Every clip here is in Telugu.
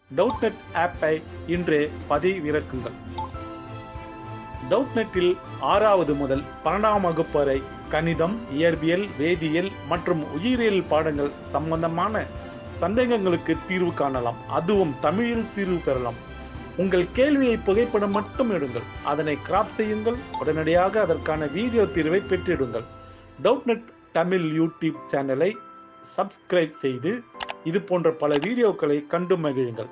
டவுட் நெட் ஆப்பை இன்றே பதிவிறக்குங்கள் டவுட் நெட்டில் ஆறாவது முதல் பன்னெண்டாம் வகுப்பு வரை கணிதம் இயற்பியல் வேதியியல் மற்றும் உயிரியல் பாடங்கள் சம்பந்தமான சந்தேகங்களுக்கு தீர்வு காணலாம் அதுவும் தமிழில் தீர்வு பெறலாம் உங்கள் கேள்வியை புகைப்படம் மட்டும் எடுங்கள் அதனை கிராப் செய்யுங்கள் உடனடியாக அதற்கான வீடியோ தீர்வை பெற்றிடுங்கள் டவுட் நெட் தமிழ் யூடியூப் சேனலை சப்ஸ்கிரைப் செய்து இது போன்ற பல வீடியோக்களை கண்டு மகிழுங்கள்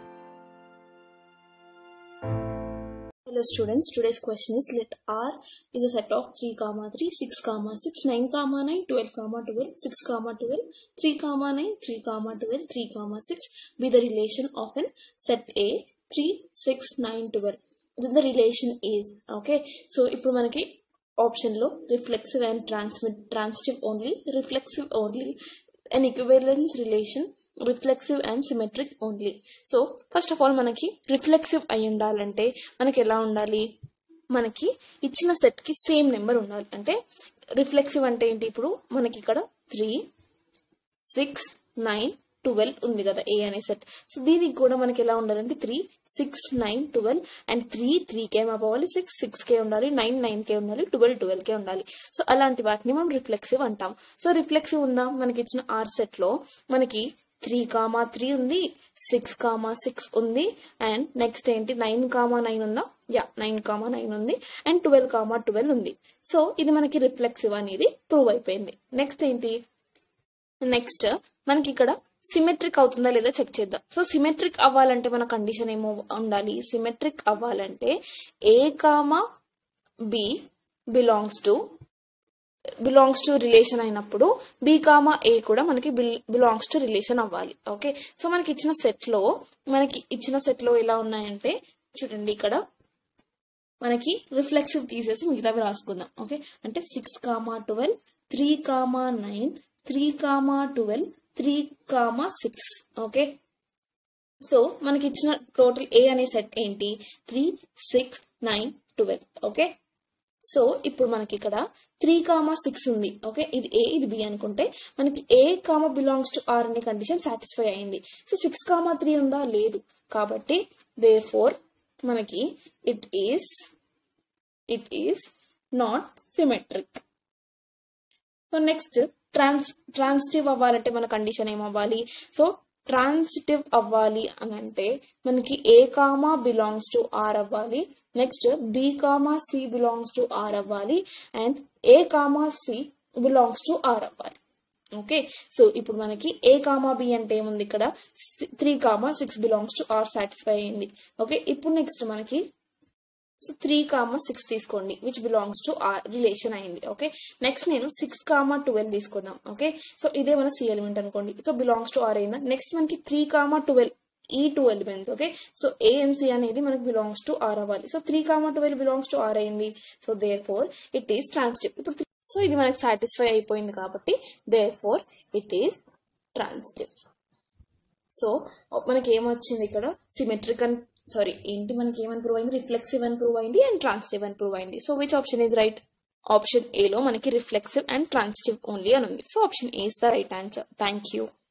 Hello students, today's question is let R is a set of 3 comma 3, 6 comma 6, 9 comma 9, 12 comma 12, 6 comma 12, 3 comma 9, 3 comma 12, 3 comma 6 be the relation of an set A 3, 6, 9, 12. Then the relation is okay. So ఇప్పుడు మనకి ఆప్షన్ లో reflexive and transmit transitive only reflexive only and equivalence relation reflexive and symmetric only so first of all మనకి రిఫ్లెక్సివ్ అయి ఉండాలంటే మనకి ఎలా ఉండాలి మనకి ఇచ్చిన సెట్ కి సేమ్ నెంబర్ ఉండాలి అంటే రిఫ్లెక్సివ్ అంటే ఏంటి ఇప్పుడు మనకి ఇక్కడ త్రీ సిక్స్ నైన్ ట్వెల్వ్ ఉంది కదా ఏ అనే సెట్ సో దీనికి కూడా మనకి ఎలా ఉండాలంటే three six nine twelve and three three కే అవ్వాలి సిక్స్ సిక్స్ కే ఉండాలి నైన్ నైన్ కే ఉండాలి ట్వెల్వ్ ట్వెల్వ్ కే ఉండాలి సో అలాంటి వాటిని మనం రిఫ్లెక్సివ్ అంటాం సో రిఫ్లెక్సివ్ ఉందా మనకి ఇచ్చిన ఆర్ సెట్ లో మనకి త్రీ కామా త్రీ ఉంది సిక్స్ కామా సిక్స్ ఉంది అండ్ నెక్స్ట్ ఏంటి నైన్ కామా నైన్ ఉందా యా నైన్ కామా నైన్ ఉంది అండ్ ట్వెల్వ్ కామా ట్వెల్వ్ ఉంది సో ఇది మనకి రిఫ్లెక్సివ్ అనేది ప్రూవ్ అయిపోయింది నెక్స్ట్ ఏంటి నెక్స్ట్ మనకి ఇక్కడ సిమెట్రిక్ అవుతుందా లేదా చెక్ చేద్దాం సో సిమెట్రిక్ అవ్వాలంటే మన కండిషన్ ఏమో ఉండాలి సిమెట్రిక్ అవ్వాలంటే a comma b belongs to belongs to relation అయినప్పుడు బి కామా ఏ కూడా మనకి బిలాంగ్స్ టు రిలేషన్ అవ్వాలి ఓకే సో మనకి ఇచ్చిన సెట్ లో మనకి ఇచ్చిన సెట్ లో ఎలా ఉన్నాయంటే చూడండి ఇక్కడ మనకి రిఫ్లెక్సివ్ తీసేసి మిగతావి రాసుకుందాం ఓకే అంటే six comma twelve three comma nine three comma twelve three comma six okay so మనకి ఇచ్చిన టోటల్ ఏ అనే సెట్ ఏంటి three six nine twelve okay so ఇప్పుడు మనకి ఇక్కడ త్రీ కామా సిక్స్ ఉంది ఓకే ఇది ఏ ఇది బి అనుకుంటే మనకి a comma belongs to R అనే కండిషన్ సాటిస్ఫై అయింది సో సిక్స్ కామా త్రీ ఉందా లేదు కాబట్టి దే ఫోర్ మనకి it is it is not symmetric so next trans transitive అవ్వాలంటే మన కండిషన్ ఏమవ్వాలి సో ట్రాన్సిటివ్ అవ్వాలి అని అంటే మనకి a comma belongs to R అవ్వాలి next b comma c belongs to R అవ్వాలి and a comma c belongs to R అవ్వాలి ఓకే సో ఇప్పుడు మనకి ఏ కామా బి అంటే ఏముంది ఇక్కడ three comma six belongs to R satisfy అయింది ఓకే ఇప్పుడు నెక్స్ట్ మనకి సో త్రీ కామా సిక్స్ తీసుకోండి which belongs to R relation అయింది ఓకే నెక్స్ట్ నేను సిక్స్ కామా ట్వెల్వ్ తీసుకుందాం ఓకే సో ఇదే మన సి ఎలిమెంట్ అనుకోండి సో బిలాంగ్స్ టు ఆర్ అయిందా నెక్స్ట్ మనకి త్రీ కామా ట్వెల్వ్ ఈ two elements okay so a and c అనేది మనకి బిలాంగ్స్ టు ఆర్ అవ్వాలి so three comma twelve belongs to R అయింది so therefore it is transitive ఇప్పుడు సో ఇది మనకి సాటిస్ఫై అయిపోయింది కాబట్టి therefore it is transitive so మనకి ఏమొచ్చింది ఇక్కడ సిమెట్రిక్ అని సారీ ఏంటి మనకి ఏమని ప్రూవ్ అయింది రిఫ్లెక్సివ్ అని ప్రూవ్ అయింది అండ్ ట్రాన్సిటివ్ అని ప్రూవ్ అయింది so which option is right option ఏలో మనకి రిఫ్లెక్సివ్ అండ్ ట్రాన్సిటివ్ ఓన్లీ అని ఉంది so option a is the right answer thank you